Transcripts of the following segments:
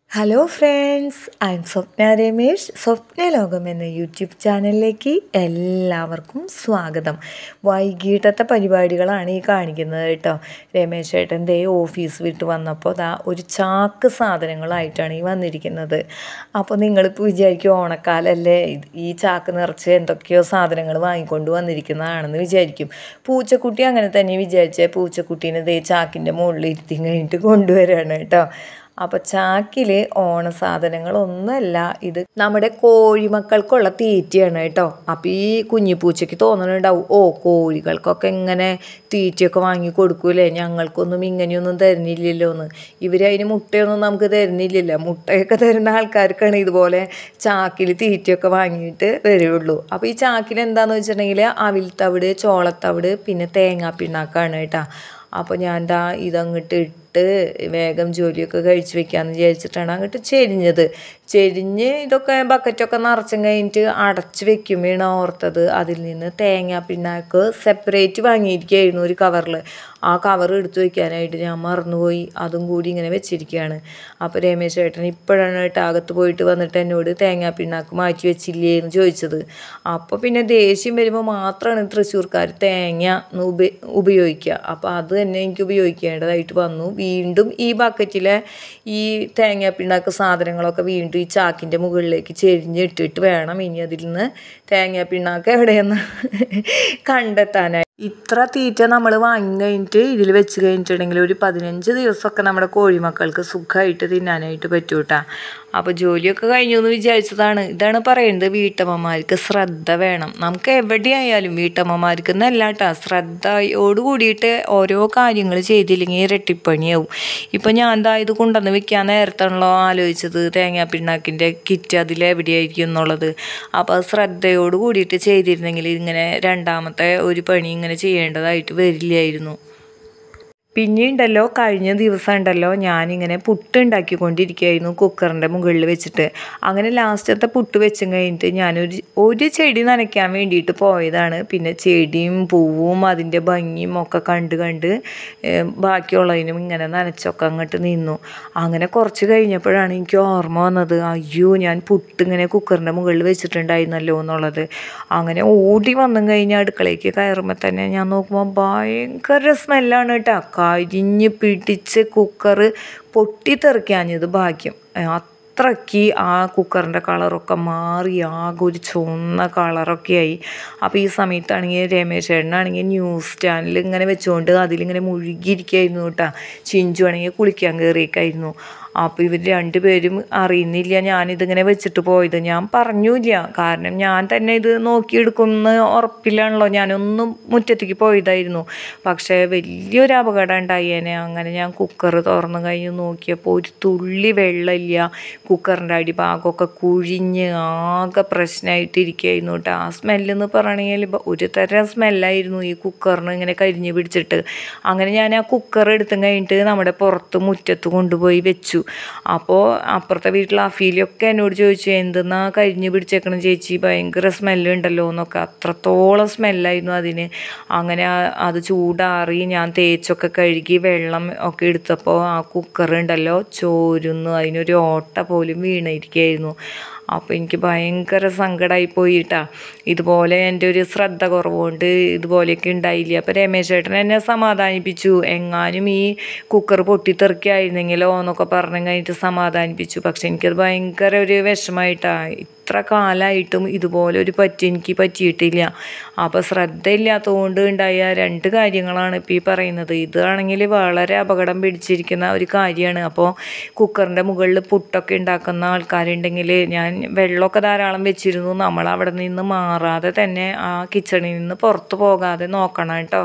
hello friends I'm Swapna Ramesh Swapna ലോകം എന്ന YouTube ചാനലിലേക്ക് എല്ലാവർക്കും സ്വാഗതം വൈകിട്ടത്തെ പരിപാടികളാണ് ഈ കാണിക്കുന്നത് കേട്ടോ രമേശ് ചേട്ടൻ്റെ ഓഫീസ് വിട്ട് വന്നപ്പോൾ ദാ ഒരു ചാക്ക് സാധനങ്ങളായിട്ടാണ് ഈ വന്നിരിക്കുന്നത് അപ്പോൾ നിങ്ങളിപ്പോൾ വിചാരിക്കും ഓണക്കാലല്ലേ ഇത് ഈ ചാക്ക് നിറച്ച് എന്തൊക്കെയോ സാധനങ്ങൾ വാങ്ങിക്കൊണ്ട് വന്നിരിക്കുന്നതാണെന്ന് വിചാരിക്കും പൂച്ചക്കുട്ടി അങ്ങനെ തന്നെ വിചാരിച്ചേ പൂച്ചക്കുട്ടീനെ ദേ ചാക്കിൻ്റെ മുകളിൽ ഇരുത്തി കഴിഞ്ഞിട്ട് കൊണ്ടുവരികയാണ് കേട്ടോ അപ്പോൾ ചാക്കിൽ ഓണ സാധനങ്ങളൊന്നുമല്ല ഇത് നമ്മുടെ കോഴിമക്കൾക്കുള്ള തീറ്റയാണ് കേട്ടോ അപ്പോൾ ഈ കുഞ്ഞിപ്പൂച്ചയ്ക്ക് തോന്നുന്നുണ്ടാവും ഓ കോഴികൾക്കൊക്കെ ഇങ്ങനെ തീറ്റയൊക്കെ വാങ്ങി കൊടുക്കൂലേ ഞങ്ങൾക്കൊന്നും ഇങ്ങനെയൊന്നും തരുന്നില്ലല്ലോ എന്ന് ഇവരതിന് മുട്ടയൊന്നും നമുക്ക് തരുന്നില്ലല്ലോ മുട്ടയൊക്കെ തരുന്ന ആൾക്കാർക്കാണ് ഇതുപോലെ ചാക്കിൽ തീറ്റയൊക്കെ വാങ്ങിയിട്ട് വരുള്ളൂ അപ്പോൾ ഈ ചാക്കിൽ എന്താണെന്ന് വെച്ചിട്ടുണ്ടെങ്കിൽ അവിൽത്തവിട് ചോളത്തവിട് പിന്നെ തേങ്ങാപ്പിണ്ണാക്കാണ് കേട്ടോ അപ്പോൾ ഞാൻ ദാ ഇതങ്ങോട്ട് ഇട്ട് വേഗം ജോലിയൊക്കെ കഴിച്ച് വെക്കാമെന്ന് വിചാരിച്ചിട്ടാണ് അങ്ങോട്ട് ചെരിഞ്ഞത് ചെരിഞ്ഞ് ഇതൊക്കെ ബക്കറ്റൊക്കെ നിറച്ചും കഴിഞ്ഞിട്ട് അടച്ച് വെക്കുമ്പോഴാണ് ഓർത്തത് അതിൽ നിന്ന് തേങ്ങ പിണ്ണാക്ക് സെപ്പറേറ്റ് വാങ്ങിയിരിക്കുകയായിരുന്നു ഒരു കവറിൽ ആ കവർ എടുത്തു വെക്കാനായിട്ട് ഞാൻ മറന്നുപോയി അതും കൂടി ഇങ്ങനെ വെച്ചിരിക്കുകയാണ് അപ്പോൾ രമേശ് ചേട്ടൻ ഇപ്പോഴാണ് കേട്ടോ അകത്ത് പോയിട്ട് വന്നിട്ട് എന്നോട് തേങ്ങാ പിണ്ണാക്ക് മാറ്റി വെച്ചില്ലേ എന്ന് ചോദിച്ചത് അപ്പോൾ പിന്നെ ദേഷ്യം വരുമ്പോൾ മാത്രമാണ് തൃശ്ശൂർക്കാർ തേങ്ങ ഉപ ഉപയോഗിക്കുക അപ്പോൾ അത് തന്നെ എനിക്ക് ഉപയോഗിക്കേണ്ടതായിട്ട് വന്നു വീണ്ടും ഈ ബക്കറ്റിലെ ഈ തേങ്ങ പിണ്ണാക്ക് സാധനങ്ങളൊക്കെ വീണ്ടും ഈ ചാക്കിൻ്റെ മുകളിലേക്ക് ചെരിഞ്ഞിട്ടിട്ട് വേണം ഇനി അതിൽ നിന്ന് തേങ്ങ പിണ്ണാക്ക് എവിടെയെന്ന് കണ്ടെത്താനായി ഇത്ര തീറ്റ നമ്മൾ വാങ്ങി കഴിഞ്ഞിട്ട് ഇതിൽ വെച്ച് കഴിഞ്ഞിട്ടുണ്ടെങ്കിൽ ഒരു പതിനഞ്ച് ദിവസമൊക്കെ നമ്മുടെ കോഴിമക്കൾക്ക് സുഖമായിട്ട് തിന്നാനായിട്ട് പറ്റൂ കേട്ടോ അപ്പോൾ ജോലിയൊക്കെ കഴിഞ്ഞു എന്ന് വിചാരിച്ചതാണ് ഇതാണ് പറയുന്നത് വീട്ടമ്മമാർക്ക് ശ്രദ്ധ വേണം നമുക്ക് എവിടെയായാലും വീട്ടമ്മമാർക്ക് എന്നല്ല കേട്ടോ ശ്രദ്ധയോട് കൂടിയിട്ട് ഓരോ കാര്യങ്ങൾ ചെയ്തില്ലെങ്കിൽ ഇരട്ടിപ്പണിയാവും ഇപ്പോൾ ഞാൻ എന്താ ഇത് കൊണ്ടുവന്ന് വെക്കാൻ നേരത്താണല്ലോ ആലോചിച്ചത് തേങ്ങാ പിണ്ണാക്കിൻ്റെ കിറ്റ് അതിൽ എവിടെയായിരിക്കും എന്നുള്ളത് അപ്പോൾ ശ്രദ്ധയോട് കൂടിയിട്ട് ചെയ്തിരുന്നെങ്കിൽ ഇങ്ങനെ രണ്ടാമത്തെ ഒരു പണി ഇങ്ങനെ ചെയ്യേണ്ടതായിട്ട് വരില്ലായിരുന്നു പിന്നെയുണ്ടല്ലോ കഴിഞ്ഞ ദിവസം ഉണ്ടല്ലോ ഞാനിങ്ങനെ പുട്ട് ഉണ്ടാക്കിക്കൊണ്ടിരിക്കുകയായിരുന്നു കുക്കറിൻ്റെ മുകളിൽ വെച്ചിട്ട് അങ്ങനെ ലാസ്റ്റത്തെ പുട്ട് വെച്ചും കഴിഞ്ഞിട്ട് ഞാനൊരു ഒരു ചെടി നനയ്ക്കാൻ വേണ്ടിയിട്ട് പോയതാണ് പിന്നെ ചെടിയും പൂവും അതിൻ്റെ ഭംഗിയും ഒക്കെ കണ്ട് കണ്ട് ബാക്കിയുള്ളതിനും ഇങ്ങനെ നനച്ചൊക്കെ അങ്ങോട്ട് നിന്നു അങ്ങനെ കുറച്ച് കഴിഞ്ഞപ്പോഴാണ് എനിക്ക് ഓർമ്മ വന്നത് അയ്യോ ഞാൻ പുട്ട് ഇങ്ങനെ കുക്കറിൻ്റെ മുകളിൽ വെച്ചിട്ടുണ്ടായിരുന്നല്ലോ എന്നുള്ളത് അങ്ങനെ ഓടി വന്നു കഴിഞ്ഞാൽ അടുക്കളയ്ക്ക് കയറുമ്പോൾ തന്നെ ഞാൻ നോക്കുമ്പോൾ ഭയങ്കര സ്മെല്ലാണ് കേട്ടോ കരിഞ്ഞ് പിടിച്ച് കുക്കർ പൊട്ടിത്തെറിക്കാഞ്ഞത് ഭാഗ്യം അത്രയ്ക്ക് ആ കുക്കറിൻ്റെ കളറൊക്കെ മാറി ആകെ ഒരു ചുവന്ന കളറൊക്കെ ആയി അപ്പോൾ ഈ സമയത്താണെങ്കിൽ രമേശ് ചേട്ടനാണെങ്കിൽ ന്യൂസ് ചാനൽ ഇങ്ങനെ വെച്ചുകൊണ്ട് അതിലിങ്ങനെ മുഴുകിയിരിക്കുകയായിരുന്നു കേട്ടോ ചിഞ്ചു ആണെങ്കിൽ കുളിക്കാൻ കയറിയേക്കായിരുന്നു അപ്പോൾ ഇവർ രണ്ടുപേരും അറിയുന്നില്ല ഞാനിതിങ്ങനെ വെച്ചിട്ട് പോയത് ഞാൻ പറഞ്ഞില്ല കാരണം ഞാൻ തന്നെ ഇത് നോക്കിയെടുക്കുമെന്ന് ഉറപ്പില്ലാണല്ലോ ഞാനൊന്നും മുറ്റത്തേക്ക് പോയതായിരുന്നു പക്ഷേ വലിയൊരു അപകടം ഉണ്ടായേനെ അങ്ങനെ ഞാൻ കുക്കർ തുറന്നു കഴിഞ്ഞ് നോക്കിയപ്പോൾ ഒരു തുള്ളി വെള്ളമില്ല കുക്കറിൻ്റെ അടിഭാഗമൊക്കെ കുഴിഞ്ഞ് ആകെ പ്രശ്നമായിട്ടിരിക്കുകയായിരുന്നു കേട്ടോ ആ സ്മെല്ലെന്ന് പറയണമെങ്കിൽ ഒരു തരം സ്മെല്ലായിരുന്നു ഈ കുക്കറിന് ഇങ്ങനെ കരിഞ്ഞ് പിടിച്ചിട്ട് അങ്ങനെ ഞാൻ ആ കുക്കർ എടുത്തും കഴിഞ്ഞിട്ട് നമ്മുടെ പുറത്ത് മുറ്റത്ത് കൊണ്ടുപോയി വെച്ചു അപ്പോൾ അപ്പുറത്തെ വീട്ടിൽ അഫീലിയൊക്കെ എന്നോട് ചോദിച്ചു എന്തെന്നാ കരിഞ്ഞ് പിടിച്ചേക്കണം ചേച്ചി ഭയങ്കര സ്മെല്ലുണ്ടല്ലോ എന്നൊക്കെ അത്രത്തോളം സ്മെല്ലായിരുന്നു അതിന് അങ്ങനെ അത് ചൂടാറി ഞാൻ തേച്ചൊക്കെ കഴുകി വെള്ളം ഒക്കെ എടുത്തപ്പോൾ ആ കുക്കർ ഉണ്ടല്ലോ ചോരുന്നു അതിനൊരു ഓട്ട പോലും വീണിരിക്കുകയായിരുന്നു അപ്പോൾ എനിക്ക് ഭയങ്കര സങ്കടമായി പോയിട്ടാ ഇതുപോലെ എൻ്റെ ഒരു ശ്രദ്ധ കുറവുകൊണ്ട് ഇതുപോലെയൊക്കെ ഉണ്ടായില്ല അപ്പോൾ രമേശ് ചേട്ടൻ എന്നെ സമാധാനിപ്പിച്ചു എങ്ങാനും ഈ കുക്കർ പൊട്ടിത്തെറിക്കായിരുന്നെങ്കിലോ എന്നൊക്കെ പറഞ്ഞു കഴിഞ്ഞിട്ട് സമാധാനിപ്പിച്ചു പക്ഷെ എനിക്കത് ഭയങ്കര ഒരു വിഷമമായിട്ടാണ് ഇത്ര കാലമായിട്ടും ഇതുപോലെ ഒരു പറ്റി എനിക്ക് പറ്റിയിട്ടില്ല അപ്പോൾ ശ്രദ്ധയില്ലാത്തതുകൊണ്ട് ഉണ്ടായ രണ്ട് കാര്യങ്ങളാണ് ഇപ്പോൾ ഈ പറയുന്നത് ഇതാണെങ്കിൽ വളരെ അപകടം പിടിച്ചിരിക്കുന്ന ഒരു കാര്യമാണ് അപ്പോൾ കുക്കറിൻ്റെ മുകളിൽ പുട്ടൊക്കെ ഉണ്ടാക്കുന്ന ആൾക്കാരുണ്ടെങ്കിൽ ഞാൻ വെള്ളമൊക്കെ ധാരാളം വെച്ചിരുന്നു നമ്മൾ അവിടെ നിന്ന് മാറാതെ തന്നെ ആ കിച്ചണിൽ നിന്ന് പുറത്ത് പോകാതെ നോക്കണം കേട്ടോ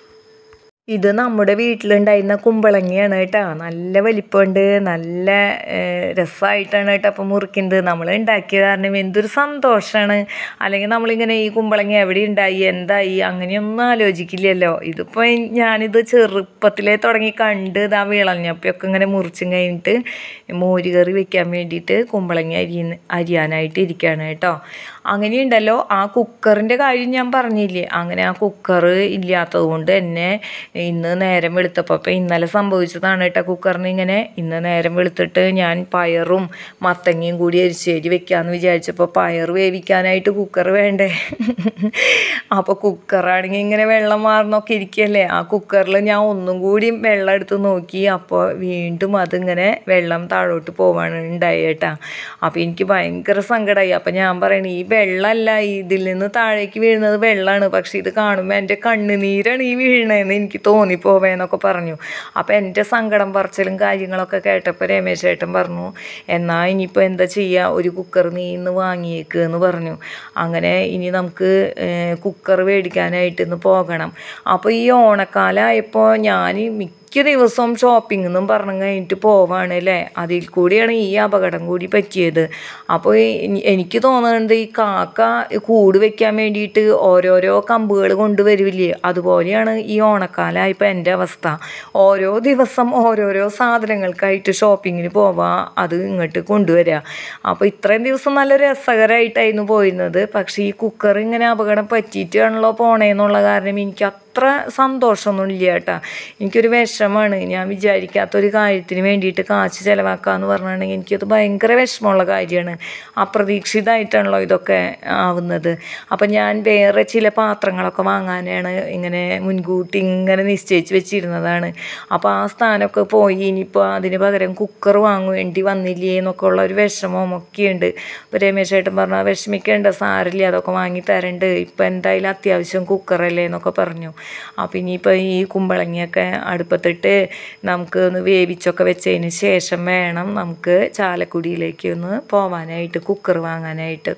ഇത് നമ്മുടെ വീട്ടിലുണ്ടായിരുന്ന കുമ്പളങ്ങിയാണ് കേട്ടോ നല്ല വലിപ്പമുണ്ട് നല്ല രസമായിട്ടാണ് കേട്ടോ അപ്പം മുറിക്കുന്നത് നമ്മൾ ഉണ്ടാക്കിയ കാരണം എന്തൊരു സന്തോഷമാണ് അല്ലെങ്കിൽ നമ്മളിങ്ങനെ ഈ കുമ്പളങ്ങ എവിടെ ഉണ്ടായി എന്തായി അങ്ങനെയൊന്നും ആലോചിക്കില്ലല്ലോ ഇതിപ്പോൾ ഞാനിത് ചെറുപ്പത്തിലേ തുടങ്ങി കണ്ട് ഇതാ വിളഞ്ഞപ്പൊക്കെ ഇങ്ങനെ മുറിച്ചും കഴിഞ്ഞിട്ട് മോര് കറി വെക്കാൻ വേണ്ടിയിട്ട് കുമ്പളങ്ങ അരി അരിയാനായിട്ട് ഇരിക്കുകയാണ് കേട്ടോ അങ്ങനെയുണ്ടല്ലോ ആ കുക്കറിൻ്റെ കാര്യം ഞാൻ പറഞ്ഞില്ലേ അങ്ങനെ ആ കുക്കർ ഇല്ലാത്തത് കൊണ്ട് തന്നെ ഇന്ന് നേരം വെളുത്തപ്പോൾ അപ്പോൾ ഇന്നലെ സംഭവിച്ചതാണ് കേട്ടോ കുക്കറിന് ഇങ്ങനെ ഇന്ന് നേരം വെളുത്തിട്ട് ഞാൻ പയറും മത്തങ്ങയും കൂടി എരിശ്ശേരി വെക്കാമെന്ന് വിചാരിച്ചപ്പോൾ പയർ വേവിക്കാനായിട്ട് കുക്കർ വേണ്ടേ അപ്പോൾ കുക്കറാണെങ്കിൽ ഇങ്ങനെ വെള്ളം മാറുന്നൊക്കെ ഇരിക്കുകയല്ലേ ആ കുക്കറിൽ ഞാൻ ഒന്നും കൂടി വെള്ളം എടുത്ത് നോക്കി അപ്പോൾ വീണ്ടും അതിങ്ങനെ വെള്ളം താഴോട്ട് പോവാണ് ഉണ്ടായി കേട്ടാ അപ്പോൾ എനിക്ക് ഭയങ്കര സങ്കടമായി അപ്പോൾ ഞാൻ പറയണ ഈ വെള്ളമല്ല ഇതിൽ നിന്ന് താഴേക്ക് വീഴുന്നത് വെള്ളമാണ് പക്ഷെ ഇത് കാണുമ്പോൾ എൻ്റെ കണ്ണുനീരാണ് ഈ വീഴണതെന്ന് എനിക്ക് തോന്നിപ്പോവേന്നൊക്കെ പറഞ്ഞു അപ്പോൾ എൻ്റെ സങ്കടം പറച്ചിലും കാര്യങ്ങളൊക്കെ കേട്ടപ്പോൾ രമേശ് ഏട്ടൻ പറഞ്ഞു എന്നാൽ ഇനിയിപ്പോൾ എന്താ ചെയ്യുക ഒരു കുക്കർ നീ ഇന്ന് വാങ്ങിയേക്ക് എന്ന് പറഞ്ഞു അങ്ങനെ ഇനി നമുക്ക് കുക്കർ മേടിക്കാനായിട്ട് ഇന്ന് പോകണം അപ്പോൾ ഈ ഓണക്കാലമായപ്പോൾ ഞാൻ മിക്ക ദിവസവും ഷോപ്പിംഗ് എന്നും പറഞ്ഞു കഴിഞ്ഞിട്ട് പോവാണ് അല്ലേ അതിൽ കൂടിയാണ് ഈ അപകടം കൂടി പറ്റിയത് അപ്പോൾ എനി- എനിക്ക് തോന്നുന്നത് ഈ കാക്ക കൂട് വെക്കാൻ വേണ്ടിയിട്ട് ഓരോരോ കമ്പുകൾ കൊണ്ടുവരില്ലേ അതുപോലെയാണ് ഈ ഓണക്കാലമായപ്പോൾ എൻ്റെ അവസ്ഥ ഓരോ ദിവസം ഓരോരോ സാധനങ്ങൾക്കായിട്ട് ഷോപ്പിങ്ങിന് പോവാ അത് ഇങ്ങോട്ട് കൊണ്ടുവരിക അപ്പോൾ ഇത്രയും ദിവസം നല്ല രസകരമായിട്ടായിരുന്നു പോയിരുന്നത് പക്ഷേ ഈ കുക്കർ ഇങ്ങനെ അപകടം പറ്റിയിട്ടാണല്ലോ പോണേന്നുള്ള കാരണം എനിക്ക് അത്ര സന്തോഷമൊന്നും ഇല്ല കേട്ടോ എനിക്കൊരു വിഷമമാണ് ഞാൻ വിചാരിക്കാത്തൊരു കാര്യത്തിന് വേണ്ടിയിട്ട് കാശ് ചിലവാക്കാന്ന് പറഞ്ഞിട്ടുണ്ടെങ്കിൽ എനിക്കത് ഭയങ്കര വിഷമമുള്ള കാര്യമാണ് അപ്രതീക്ഷിതമായിട്ടാണല്ലോ ഇതൊക്കെ ആവുന്നത് അപ്പം ഞാൻ വേറെ ചില പാത്രങ്ങളൊക്കെ വാങ്ങാനാണ് ഇങ്ങനെ മുൻകൂട്ടി ഇങ്ങനെ നിശ്ചയിച്ച് വെച്ചിരുന്നതാണ് അപ്പോൾ ആ സ്ഥാനമൊക്കെ പോയി ഇനിയിപ്പോൾ അതിന് പകരം കുക്കർ വാങ്ങേണ്ടി വന്നില്ലേ എന്നൊക്കെ ഉള്ള ഒരു വിഷമവും ഒക്കെയുണ്ട് അപ്പോൾ രമേശ് ചേട്ടൻ പറഞ്ഞു "ആ, വിഷമിക്കേണ്ട സാരില്ല അതൊക്കെ വാങ്ങി തരണ്ട് ഇപ്പം എന്തായാലും അത്യാവശ്യം കുക്കറല്ലേ എന്നൊക്കെ പറഞ്ഞു അപ്പം ഇനിയിപ്പോൾ ഈ കുമ്പളങ്ങിയൊക്കെ അടുപ്പത്തിട്ട് നമുക്ക് ഒന്ന് വേവിച്ചൊക്കെ വെച്ചതിന് ശേഷം വേണം നമുക്ക് ചാലക്കുടിയിലേക്ക് ഒന്ന് പോവാനായിട്ട് കുക്കർ വാങ്ങാനായിട്ട്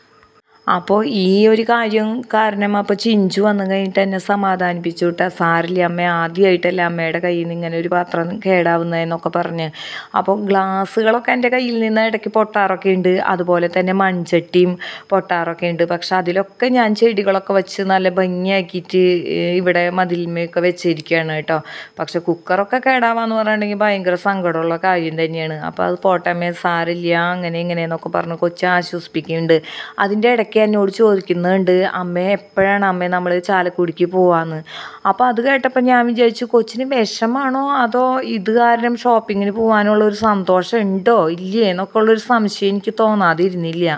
അപ്പോൾ ഈ ഒരു കാര്യം കാരണം അപ്പോൾ ചിഞ്ചു വന്നു കഴിഞ്ഞിട്ട് എന്നെ സമാധാനിപ്പിച്ചു കേട്ടോ സാറില്ല അമ്മ ആദ്യമായിട്ടല്ല അമ്മയുടെ കയ്യിൽ നിന്ന് ഇങ്ങനെ ഒരു പാത്രം കേടാവുന്നതെന്നൊക്കെ പറഞ്ഞ് അപ്പോൾ ഗ്ലാസ്സുകളൊക്കെ എൻ്റെ കയ്യിൽ നിന്ന് ഇടയ്ക്ക് പൊട്ടാറൊക്കെ ഉണ്ട് അതുപോലെ തന്നെ മൺചട്ടിയും പൊട്ടാറൊക്കെ ഉണ്ട് പക്ഷെ അതിലൊക്കെ ഞാൻ ചെടികളൊക്കെ വെച്ച് നല്ല ഭംഗിയാക്കിയിട്ട് ഏഹ്, ഇവിടെ മതിൽമയൊക്കെ വെച്ചിരിക്കുകയാണ് കേട്ടോ പക്ഷെ കുക്കറൊക്കെ കേടാവാന്ന് പറഞ്ഞിട്ടുണ്ടെങ്കിൽ ഭയങ്കര സങ്കടമുള്ള കാര്യം തന്നെയാണ് അപ്പോൾ അത് പോട്ടമ്മേ സാരില്ല അങ്ങനെ ഇങ്ങനെയെന്നൊക്കെ പറഞ്ഞ് കൊച്ചു ആശ്വസിപ്പിക്കുന്നുണ്ട് അതിൻ്റെ ഇടയ്ക്ക് എന്നോട് ചോദിക്കുന്നുണ്ട് അമ്മ എപ്പോഴാണ് അമ്മ നമ്മൾ ചാലക്കുടിക്ക് പോവാന്ന് അപ്പോൾ അത് കേട്ടപ്പോൾ ഞാൻ വിചാരിച്ചു കൊച്ചിന് വിഷമാണോ അതോ ഇത് കാരണം ഷോപ്പിങ്ങിന് പോകാനുള്ള ഒരു സന്തോഷം ഉണ്ടോ ഇല്ലേ എന്നൊക്കെ ഉള്ളൊരു സംശയം എനിക്ക് തോന്നാതിരുന്നില്ല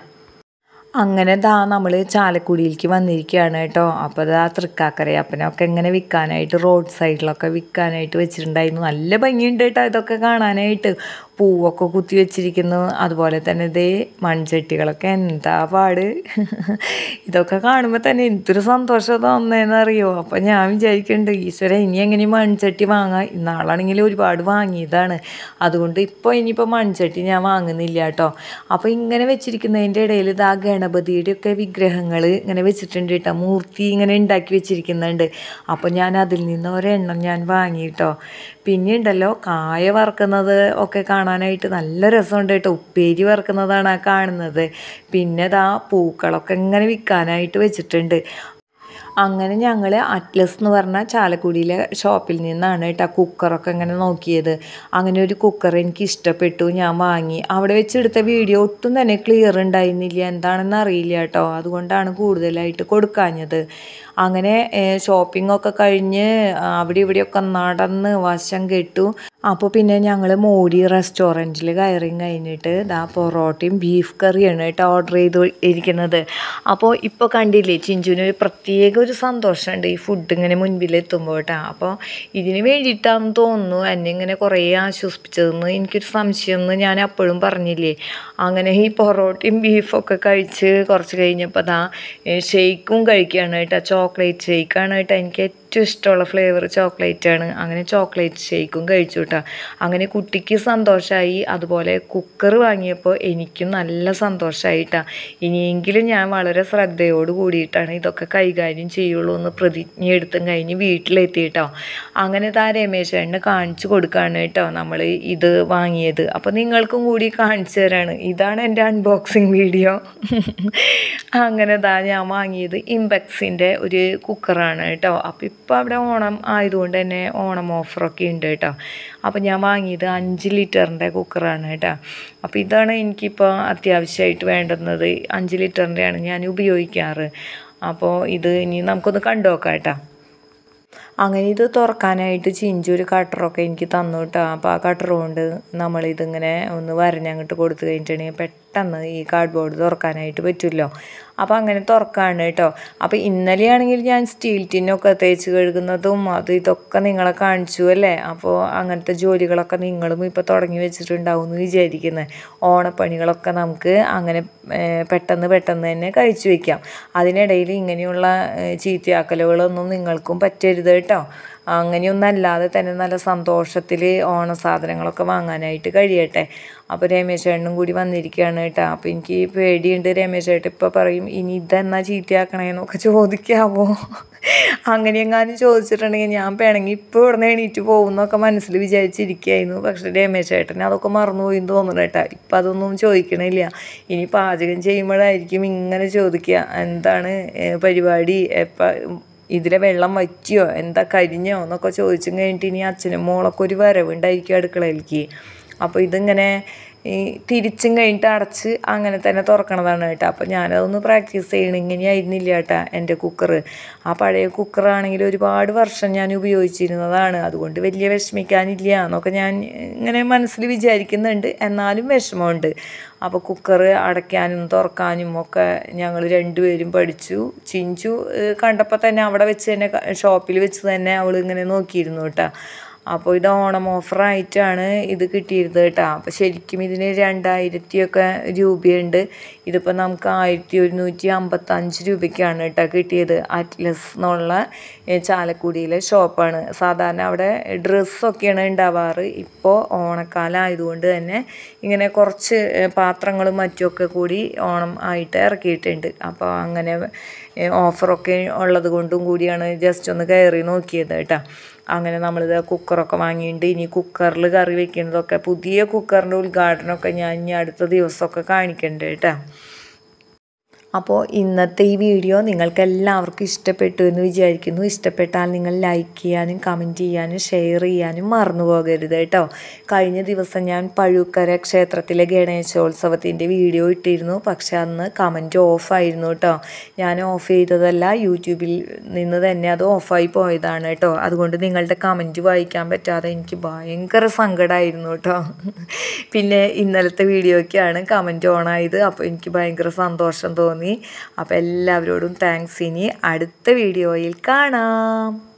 അങ്ങനെ ദാ നമ്മൾ ചാലക്കുടിയിലേക്ക് വന്നിരിക്കുകയാണ് കേട്ടോ അപ്പോൾ ദാ തൃക്കാക്കരയപ്പനൊക്കെ ഇങ്ങനെ വിൽക്കാനായിട്ട് റോഡ് സൈഡിലൊക്കെ വിൽക്കാനായിട്ട് വെച്ചിട്ടുണ്ടായിരുന്നു നല്ല ഭംഗിയുണ്ട് കേട്ടോ ഇതൊക്കെ കാണാനായിട്ട് പൂവൊക്കെ കുത്തി വെച്ചിരിക്കുന്നു അതുപോലെ തന്നെ ഇതേ മൺചട്ടികളൊക്കെ എന്താ പാട് ഇതൊക്കെ കാണുമ്പോൾ തന്നെ എന്തൊരു സന്തോഷം തോന്നുന്നതെന്ന് അറിയോ അപ്പോൾ ഞാൻ വിചാരിക്കുന്നുണ്ട് ഈശ്വര ഇനി എങ്ങനെ ഈ മൺചട്ടി വാങ്ങാം ഇന്നാളാണെങ്കിൽ ഒരുപാട് വാങ്ങിയതാണ് അതുകൊണ്ട് ഇപ്പോൾ ഇനിയിപ്പോൾ മൺചട്ടി ഞാൻ വാങ്ങുന്നില്ല കേട്ടോ അപ്പോൾ ഇങ്ങനെ വെച്ചിരിക്കുന്നതിൻ്റെ ഇടയിൽ ഇതാ ഗണപതിയുടെ ഒക്കെ വിഗ്രഹങ്ങൾ ഇങ്ങനെ വെച്ചിട്ടുണ്ട് കേട്ടോ മൂർത്തി ഇങ്ങനെ ഉണ്ടാക്കി വെച്ചിരിക്കുന്നുണ്ട് അപ്പോൾ ഞാൻ അതിൽ നിന്ന് ഒരെണ്ണം ഞാൻ വാങ്ങി കേട്ടോ പിന്നെ ഉണ്ടല്ലോ കായ വറുക്കുന്നത് ഒക്കെ കാണാനായിട്ട് നല്ല രസമുണ്ട് കേട്ടോ ഉപ്പേരി വറുക്കുന്നതാണ് ആ കാണുന്നത് പിന്നെ ദാ പൂക്കളൊക്കെ ഇങ്ങനെ വിൽക്കാനായിട്ട് വെച്ചിട്ടുണ്ട് അങ്ങനെ ഞങ്ങൾ അറ്റ്ലസ് എന്ന് പറഞ്ഞ ചാലക്കുടിയിലെ ഷോപ്പിൽ നിന്നാണ് കേട്ടോ കുക്കറൊക്കെ ഇങ്ങനെ നോക്കിയത് അങ്ങനെ ഒരു കുക്കർ എനിക്ക് ഇഷ്ടപ്പെട്ടു ഞാൻ വാങ്ങി അവിടെ വെച്ചെടുത്ത വീഡിയോ ഒട്ടും തന്നെ ക്ലിയർ ഉണ്ടായിരുന്നില്ല എന്താണെന്ന് അറിയില്ല കേട്ടോ അതുകൊണ്ടാണ് കൂടുതലായിട്ട് കൊടുക്കാഞ്ഞത് അങ്ങനെ ഷോപ്പിംഗ് ഒക്കെ കഴിഞ്ഞ് അവിടെ ഇവിടെയൊക്കെ നടന്ന് വശം കെട്ടു അപ്പോൾ പിന്നെ ഞങ്ങൾ മോഡി റെസ്റ്റോറൻറ്റിൽ കയറി കഴിഞ്ഞിട്ട് ദാ പൊറോട്ടയും ബീഫ് കറിയാണ് കേട്ടോ ഓർഡർ ചെയ്ത് ഇരിക്കുന്നത് അപ്പോൾ ഇപ്പോൾ കണ്ടില്ലേ ചിഞ്ചുവിന് ഒരു പ്രത്യേക ഒരു സന്തോഷമുണ്ട് ഈ ഫുഡ് ഇങ്ങനെ മുൻപിൽ എത്തുമ്പോൾ കേട്ടോ അപ്പോൾ ഇതിന് വേണ്ടിയിട്ടാണെന്ന് തോന്നുന്നു എന്നെ ഇങ്ങനെ കുറേ ആശ്വസിപ്പിച്ചതെന്ന് എനിക്കൊരു സംശയം എന്ന് ഞാൻ അപ്പോഴും പറഞ്ഞില്ലേ അങ്ങനെ ഈ പൊറോട്ടയും ബീഫൊക്കെ കഴിച്ച് കുറച്ച് കഴിഞ്ഞപ്പോൾ ദാ ഷെയ്ക്കും കഴിക്കുകയാണ് കേട്ടോ ചോക്ലേറ്റ് ഷെയ്ക്കാണ് കേട്ടോ എനിക്ക് ഏറ്റവും ഇഷ്ടമുള്ള ഫ്ലേവർ ചോക്ലേറ്റ് ആണ് അങ്ങനെ ചോക്ലേറ്റ് ഷേക്കും കഴിച്ചു കേട്ടോ അങ്ങനെ കുട്ടിക്ക് സന്തോഷമായി അതുപോലെ കുക്കർ വാങ്ങിയപ്പോൾ എനിക്കും നല്ല സന്തോഷമായിട്ടാ ഇനിയെങ്കിലും ഞാൻ വളരെ ശ്രദ്ധയോട് കൂടിയിട്ടാണ് ഇതൊക്കെ കൈകാര്യം ചെയ്യുള്ളൂ എന്ന് പ്രതിജ്ഞ എടുത്തും കഴിഞ്ഞ് വീട്ടിലെത്തിയിട്ടോ അങ്ങനെ താ രമേശ് ചേട്ടന് കാണിച്ചു കൊടുക്കുകയാണ് കേട്ടോ നമ്മൾ ഇത് വാങ്ങിയത് അപ്പോൾ നിങ്ങൾക്കും കൂടി കാണിച്ചു തരാണ് ഇതാണ് എൻ്റെ അൺബോക്സിങ് വീഡിയോ അങ്ങനെ ദാ ഞാൻ വാങ്ങിയത് ഇമ്പെക്സിൻ്റെ ഒരു കുക്കറാണ് കേട്ടോ അപ്പോൾ ഇപ്പോൾ അവിടെ ഓണം ആയതുകൊണ്ട് തന്നെ ഓണം ഓഫറൊക്കെ ഉണ്ട് കേട്ടോ അപ്പോൾ ഞാൻ വാങ്ങിയത് അഞ്ച് ലിറ്ററിൻ്റെ കുക്കറാണ് കേട്ടോ അപ്പോൾ ഇതാണ് എനിക്കിപ്പോൾ അത്യാവശ്യമായിട്ട് വേണ്ടുന്നത് അഞ്ച് ലിറ്ററിൻ്റെയാണ് ഞാൻ ഉപയോഗിക്കാറ് അപ്പോൾ ഇത് ഇനി നമുക്കൊന്ന് കണ്ടു നോക്കാം കേട്ടോ അങ്ങനെ ഇത് തുറക്കാനായിട്ട് ചിഞ്ചു ഒരു കട്ടറൊക്കെ എനിക്ക് തന്നു കേട്ടോ അപ്പോൾ ആ കട്ടർ കൊണ്ട് നമ്മളിതിങ്ങനെ ഒന്ന് വരഞ്ഞങ്ങോട്ട് കൊടുത്തു കഴിഞ്ഞിട്ടുണ്ടെങ്കിൽ പെട്ടെന്ന് ഈ കാർഡ് ബോർഡ് തുറക്കാനായിട്ട് പറ്റുമല്ലോ അപ്പോൾ അങ്ങനെ തുറക്കാണ് കേട്ടോ അപ്പോൾ ഇന്നലെയാണെങ്കിൽ ഞാൻ സ്റ്റീൽ ടിന്നൊക്കെ തേച്ച് കഴുകുന്നതും അത് ഇതൊക്കെ നിങ്ങളെ കാണിച്ചു അല്ലേ അപ്പോൾ അങ്ങനത്തെ ജോലികളൊക്കെ നിങ്ങളും ഇപ്പോൾ തുടങ്ങി വെച്ചിട്ടുണ്ടാവും എന്ന് വിചാരിക്കുന്നത് ഓണപ്പണികളൊക്കെ നമുക്ക് അങ്ങനെ ഏഹ്, പെട്ടെന്ന് പെട്ടെന്ന് തന്നെ കഴിച്ചു വയ്ക്കാം അതിനിടയിൽ ഇങ്ങനെയുള്ള ഏഹ്, ചീത്തയാക്കലുകളൊന്നും നിങ്ങൾക്കും പറ്റരുത് കേട്ടോ അങ്ങനെയൊന്നല്ലാതെ തന്നെ നല്ല സന്തോഷത്തിൽ ഓണ സാധനങ്ങളൊക്കെ വാങ്ങാനായിട്ട് കഴിയട്ടെ അപ്പോൾ രമേശ് ചേട്ടനും കൂടി വന്നിരിക്കുകയാണ് കേട്ടോ അപ്പോൾ എനിക്ക് പേടിയുണ്ട് രമേശ് ചേട്ടൻ ഇപ്പോൾ പറയും ഇനി ഇതെന്നാ ചീത്തയാക്കണേന്നൊക്കെ ചോദിക്കാവോ അങ്ങനെ എങ്ങാനും ചോദിച്ചിട്ടുണ്ടെങ്കിൽ ഞാൻ പിണങ്ങി ഇപ്പോൾ ഇവിടുന്ന് എണീറ്റ് പോകുന്നൊക്കെ മനസ്സിൽ വിചാരിച്ചിരിക്കുകയായിരുന്നു പക്ഷേ രമേശ് ചേട്ടൻ അതൊക്കെ മറന്നുപോയി എന്ന് തോന്നുന്നു കേട്ടോ ഇപ്പം അതൊന്നും ചോദിക്കണില്ല ഇനി പാചകം ചെയ്യുമ്പോഴായിരിക്കും ഇങ്ങനെ ചോദിക്കുക എന്താണ് ഏഹ്, പരിപാടി എപ്പം ഇതിലെ വെള്ളം വറ്റിയോ എന്താ കരിഞ്ഞോ എന്നൊക്കെ ചോദിച്ചും കഴിഞ്ഞിട്ട് ഇനി അച്ഛനും മോളൊക്കെ ഒരു വരവുണ്ടായിരിക്കും അടുക്കളയിലേക്ക് അപ്പോൾ ഇതിങ്ങനെ ഈ തിരിച്ചും കഴിഞ്ഞിട്ട് അടച്ച് അങ്ങനെ തന്നെ തുറക്കണതാണ് കേട്ടോ അപ്പോൾ ഞാനതൊന്ന് പ്രാക്ടീസ് ചെയ്യണം ഇങ്ങനെയായിരുന്നില്ല കേട്ടോ എൻ്റെ കുക്കർ ആ പഴയ കുക്കറാണെങ്കിൽ ഒരുപാട് വർഷം ഞാൻ ഉപയോഗിച്ചിരുന്നതാണ് അതുകൊണ്ട് വലിയ വിഷമിക്കാനില്ല എന്നൊക്കെ ഞാൻ ഇങ്ങനെ മനസ്സിൽ വിചാരിക്കുന്നുണ്ട് എന്നാലും വിഷമമുണ്ട് അപ്പോൾ കുക്കർ അടയ്ക്കാനും തുറക്കാനും ഒക്കെ ഞങ്ങൾ രണ്ടുപേരും പഠിച്ചു ചിഞ്ചു കണ്ടപ്പോൾ തന്നെ അവിടെ വെച്ച് തന്നെ ഷോപ്പിൽ വെച്ച് തന്നെ അവൾ ഇങ്ങനെ നോക്കിയിരുന്നു കേട്ടോ അപ്പോൾ ഇത് ഓണം ഓഫറായിട്ടാണ് ഇത് കിട്ടിയിരുന്നത് കേട്ടോ അപ്പോൾ ശരിക്കും ഇതിന് രണ്ടായിരത്തിയൊക്കെ രൂപയുണ്ട് ഇതിപ്പോൾ നമുക്ക് ആയിരത്തി ഒരുന്നൂറ്റി അമ്പത്തഞ്ച് രൂപയ്ക്കാണ് കേട്ടോ കിട്ടിയത് അറ്റ്ലസ് എന്നുള്ള ഏഹ്, ചാലക്കുടിയിലെ ഷോപ്പാണ് സാധാരണ അവിടെ ഡ്രസ്സൊക്കെയാണ് ഉണ്ടാവാറ് ഇപ്പോൾ ഓണക്കാലം ആയതുകൊണ്ട് തന്നെ ഇങ്ങനെ കുറച്ച് ഏഹ്, പാത്രങ്ങളും മറ്റുമൊക്കെ കൂടി ഓണം ആയിട്ട് ഇറക്കിയിട്ടുണ്ട് അപ്പോൾ അങ്ങനെ ഏഹ്, ഓഫറൊക്കെ ഉള്ളത് കൊണ്ടും കൂടിയാണ് ജസ്റ്റ് ഒന്ന് കയറി നോക്കിയത് കേട്ടോ അങ്ങനെ നമ്മളിത് കുക്കറൊക്കെ വാങ്ങിയിട്ടുണ്ട് ഇനി കുക്കറിൽ കറി വെക്കുന്നതൊക്കെ പുതിയ കുക്കറിൻ്റെ ഉദ്ഘാടനമൊക്കെ ഞാൻ ഇനി അടുത്ത ദിവസമൊക്കെ കാണിക്കണ്ട് കേട്ടോ അപ്പോൾ ഇന്നത്തെ ഈ വീഡിയോ നിങ്ങൾക്ക് എല്ലാവർക്കും ഇഷ്ടപ്പെട്ടു എന്ന് വിചാരിക്കുന്നു ഇഷ്ടപ്പെട്ടാൽ നിങ്ങൾ ലൈക്ക് ചെയ്യാനും കമൻറ്റ് ചെയ്യാനും ഷെയർ ചെയ്യാനും മറന്നു പോകരുത് കേട്ടോ കഴിഞ്ഞ ദിവസം ഞാൻ പഴുക്കര ക്ഷേത്രത്തിലെ ഗണേശോത്സവത്തിൻ്റെ വീഡിയോ ഇട്ടിരുന്നു പക്ഷെ അന്ന് കമൻറ്റ് ഓഫായിരുന്നു കേട്ടോ ഞാൻ ഓഫ് ചെയ്തതല്ല യൂട്യൂബിൽ നിന്ന് തന്നെ അത് ഓഫായി പോയതാണ് കേട്ടോ അതുകൊണ്ട് നിങ്ങളുടെ കമൻറ്റ് വായിക്കാൻ പറ്റാതെ എനിക്ക് ഭയങ്കര സങ്കടമായിരുന്നു കേട്ടോ പിന്നെ ഇന്നലത്തെ വീഡിയോയ്ക്കാണ് കമൻറ്റ് ഓണായത് അപ്പോൾ എനിക്ക് ഭയങ്കര സന്തോഷം തോന്നി അപ്പോൾ എല്ലാവരോടും താങ്ക്സ് ഇനി അടുത്ത വീഡിയോയിൽ കാണാം